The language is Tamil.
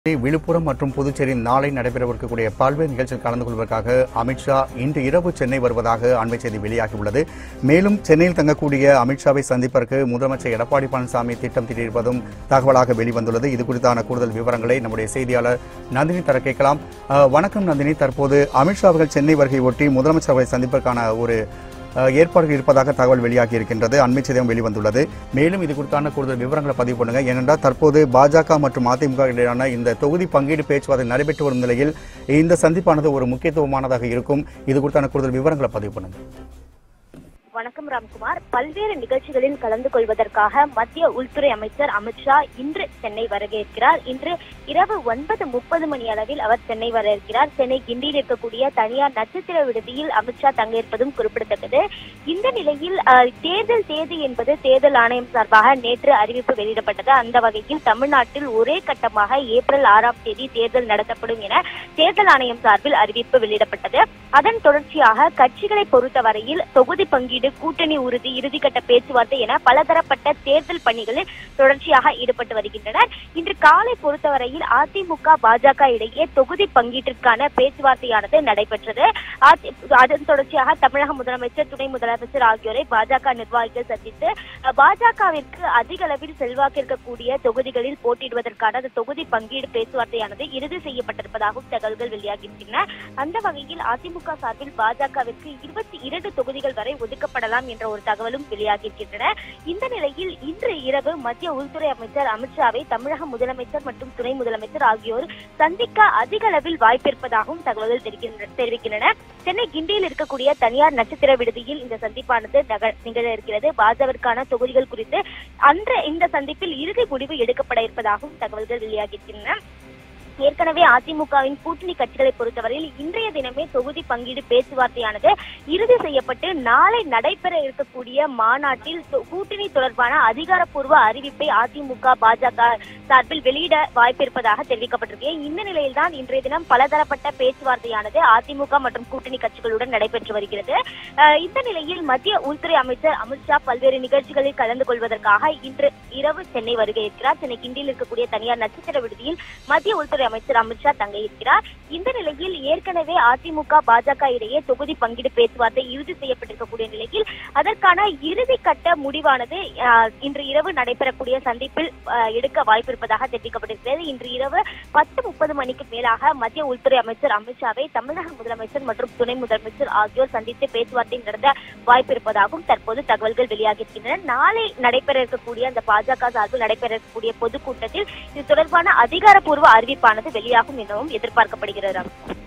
விழுப்புரம் மற்றும் புதுச்சேரி நாளை நடைபெறவிருக்கக்கூடிய பல்வேறு நிகழ்ச்சியில் கலந்து கொள்வதற்காக அமித்ஷா இன்று இரவு சென்னை வருவதாக அண்மை செய்தி வெளியாகியுள்ளது மேலும் சென்னையில் தங்கக்கூடிய அமித்ஷாவை சந்திப்பதற்கு முதலமைச்சர் எடப்பாடி பழனிசாமி திட்டம் தீட்டியிருப்பதும் தகவலாக வெளிவந்துள்ளது இது குறித்தான கூடுதல் விவரங்களை நம்முடைய செய்தியாளர் நந்தினி தர கேட்கலாம் அஹ், வணக்கம் நந்தினி தற்போது அமித்ஷா அவர்கள் சென்னை வருகை ஒட்டி முதலமைச்சர் அவர்களை சந்திப்பதற்கான ஒரு அஹ், ஏற்பாடுகள் இருப்பதாக தகவல் வெளியாகி இருக்கின்றது அண்மை செய்தியும் வெளிவந்துள்ளது மேலும் இது குறித்தான கூடுதல் விவரங்களை பதிவு பண்ணுங்க ஏனென்றால் தற்போது பாஜக மற்றும் அதிமுக இடையிலான இந்த தொகுதி பங்கீடு பேச்சுவார்த்தை நடைபெற்று வரும் நிலையில் இந்த சந்திப்பானது ஒரு முக்கியத்துவமானதாக இருக்கும் இது குறித்தான கூடுதல் விவரங்களை பதிவு பண்ணுங்க வணக்கம் ராம்குமார் பல்வேறு நிகழ்ச்சிகளில் கலந்து கொள்வதற்காக மத்திய உள்துறை அமைச்சர் அமித்ஷா இன்று சென்னை வருகை இருக்கிறார் இன்று இரவு ஒன்பது முப்பது மணி அளவில் அவர் சென்னை வர இருக்கிறார் சென்னை கிண்டியில் இருக்கக்கூடிய தனியார் நட்சத்திர விடுதியில் அமித்ஷா தங்க இருப்பதும் குறிப்பிடத்தக்கது இந்த நிலையில் அஹ், தேர்தல் தேதி என்பது தேர்தல் ஆணையம் சார்பாக நேற்று அறிவிப்பு வெளியிடப்பட்டது அந்த வகையில் தமிழ்நாட்டில் ஒரே கட்டமாக ஏப்ரல் ஆறாம் தேதி தேர்தல் நடத்தப்படும் என தேர்தல் ஆணையம் சார்பில் அறிவிப்பு வெளியிடப்பட்டது அதன் தொடர்ச்சியாக கட்சிகளை பொறுத்தவரையில் தொகுதி பங்கீடு கூட்டணி உறுதி இறுதிக்கட்ட பேச்சுவார்த்தை என பலதரப்பட்ட தேர்தல் பணிகளில் தொடர்ச்சியாக ஈடுபட்டு வருகின்றனர் இன்று காலை பொறுத்தவரையில் அதிமுக பாஜக இடையே தொகுதி பங்கீட்டிற்கான பேச்சுவார்த்தையானது நடைபெற்றது அதி- அதன் தொடர்ச்சியாக தமிழக முதலமைச்சர் துணை முதலமைச்சர் ஆகியோரை பாஜக நிர்வாகிகள் சந்தித்து அஹ், பாஜகவிற்கு அதிக அளவில் செல்வாக்கு இருக்கக்கூடிய தொகுதிகளில் போட்டியிடுவதற்கான அந்த தொகுதி பங்கீடு பேச்சுவார்த்தையானது இறுதி செய்யப்பட்டிருப்பதாகவும் தகவல்கள் வெளியாகின்றன அந்த வகையில் அதிமுக சார்பில் பாஜகவிற்கு இருபத்தி இரண்டு தொகுதிகள் வரை ஒதுக்கப்படலாம் என்ற ஒரு தகவலும் வெளியாகியிருக்கின்றன இந்த நிலையில் இன்று இரவு மத்திய உள்துறை அமைச்சர் அமித்ஷாவை தமிழக முதலமைச்சர் மற்றும் துணை முதலமைச்சர் ஆகியோர் சந்திக்க அதிக அளவில் வாய்ப்பிருப்பதாகவும் தகவல்கள் தெரிகின்ற- தெரிவிக்கின்றன சென்னை கிண்டியில் இருக்கக்கூடிய தனியார் நட்சத்திர விடுதியில் இந்த சந்திப்பானது நக- நிகழ இருக்கிறது பாஜகவிற்கான தொகுதிகள் குறித்து அன்று இந்த சந்திப்பில் இறுதி முடிவு எடுக்கப்பட இருப்பதாகவும் தகவல்கள் வெளியாகியிருக்கின்றன ஏற்கனவே அதிமுகவின் கூட்டணி கட்சிகளை பொறுத்தவரையில் இன்றைய தினமே தொகுதி பங்கீடு பேச்சுவார்த்தையானது இறுதி செய்யப்பட்டு நாளை நடைபெற இருக்கக்கூடிய மாநாட்டில் தொ- கூட்டணி தொடர்பான அதிகாரப்பூர்வ அறிவிப்பை அதிமுக பாஜக சார்பில் வெளியிட வாய்ப்பிருப்பதாக தெரிவிக்கப்பட்டிருக்கு இந்த நிலையில்தான் இன்றைய தினம் பலதரப்பட்ட பேச்சுவார்த்தையானது அதிமுக மற்றும் கூட்டணி கட்சிகளுடன் நடைபெற்று வருகிறது அஹ், இந்த நிலையில் மத்திய உள்துறை அமைச்சர் அமித்ஷா பல்வேறு நிகழ்ச்சிகளில் கலந்து கொள்வதற்காக இன்று இரவு சென்னை வருகை இருக்கிறார் சென்னை கிண்டியில் இருக்கக்கூடிய தனியார் நட்சத்திர விடுதியில் மத்திய உள்துறை அமைச்சர் அமித்ஷா தங்க இருக்கிறார் இந்த நிலையில் ஏற்கனவே அதிமுக பாஜக இடையே தொகுதி பங்கீடு பேச்சுவார்த்தை இறுதி செய்யப்பட்டிருக்கக்கூடிய நிலையில் அதற்கான இறுதி கட்ட முடிவானது அஹ், இன்று இரவு நடைபெறக்கூடிய சந்திப்பில் அஹ், எடுக்க வாய்ப்பிருப்பதாக தெரிவிக்கப்பட்டிருக்கிறது இன்று இரவு பத்து முப்பது மணிக்கு மேலாக மத்திய உள்துறை அமைச்சர் அமித்ஷாவை தமிழக முதலமைச்சர் மற்றும் துணை முதலமைச்சர் ஆகியோர் சந்தித்து பேச்சுவார்த்தை நடத்த வாய்ப்பிருப்பதாகவும் தற்போது தகவல்கள் வெளியாகியிருக்கின்றன நாளை நடைபெற இருக்கக்கூடிய அந்த பாஜக சார்பில் நடைபெற இருக்கக்கூடிய பொதுக்கூட்டத்தில் இது தொடர்பான அதிகாரப்பூர்வ அறிவிப்பானது வெளியாகும் எனவும் எதிர்பார்க்கப்படுகிறது